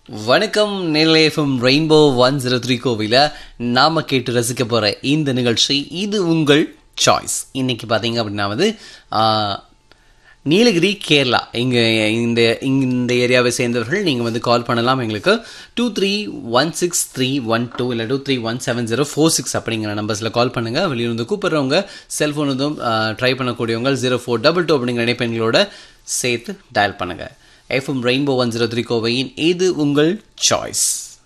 வணக்கம் நிலையம் rainbow one zero three கோவில நாம கேட்டு ரசிக்க போற இந்த நிகழ்ச்சி இது உங்கள் சாய்ஸ் இன்னைக்கு பார்த்தீங்க அப்படின்னா வந்து ஆ, நீலகிரி கேரளா இங்கே இந்த இந்த ஏரியாவை சேர்ந்தவர்கள் நீங்கள் வந்து கால் பண்ணலாம் எங்களுக்கு two three one six three one two இல்லை two three one seven zero four six அப்படிங்கிற நம்பர்ஸில் கால் பண்ணுங்கள் வெளியிருந்து கூப்பிட்றவங்க செல்ஃபோன் இதுவும் ட்ரை பண்ணக்கூடியவங்க ஜீரோ ஃபோர் டபுள் டூ அப்படிங்கிற இணைப்பெண்களோட சேர்த்து டயல் பண்ணுங்கள் FM rainbow one zero three கோவையின் இது உங்கள் சாய்ஸ்